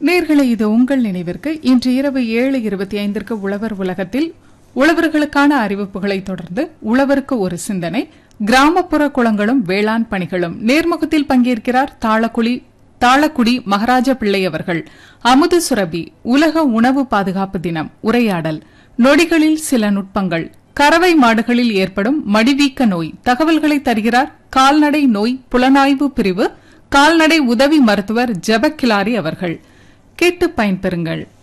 நேர்களை இது உங்கள் நினைவிற்கு இன்று இரவு ஏழு இருபத்தி ஐந்திற்கு உழவர் உலகத்தில் உழவர்களுக்கான அறிவிப்புகளை தொடர்ந்து உழவருக்கு ஒரு சிந்தனை கிராமப்புற குளங்களும் வேளாண் பணிகளும் நேர்முகத்தில் பங்கேற்கிறார் தாளக்குடி தாளக்குடி மகாராஜ பிள்ளை அவர்கள் அமுது சுரபி உலக உணவு பாதுகாப்பு தினம் உரையாடல் நொடிகளில் சில நுட்பங்கள் கறவை மாடுகளில் ஏற்படும் மடிவீக்க நோய் தகவல்களை தருகிறார் கால்நடை நோய் புலனாய்வு பிரிவு கால்நடை உதவி மருத்துவர் ஜெபக்கிலாரி அவர்கள் கேட்டு பயன்பெறுங்கள்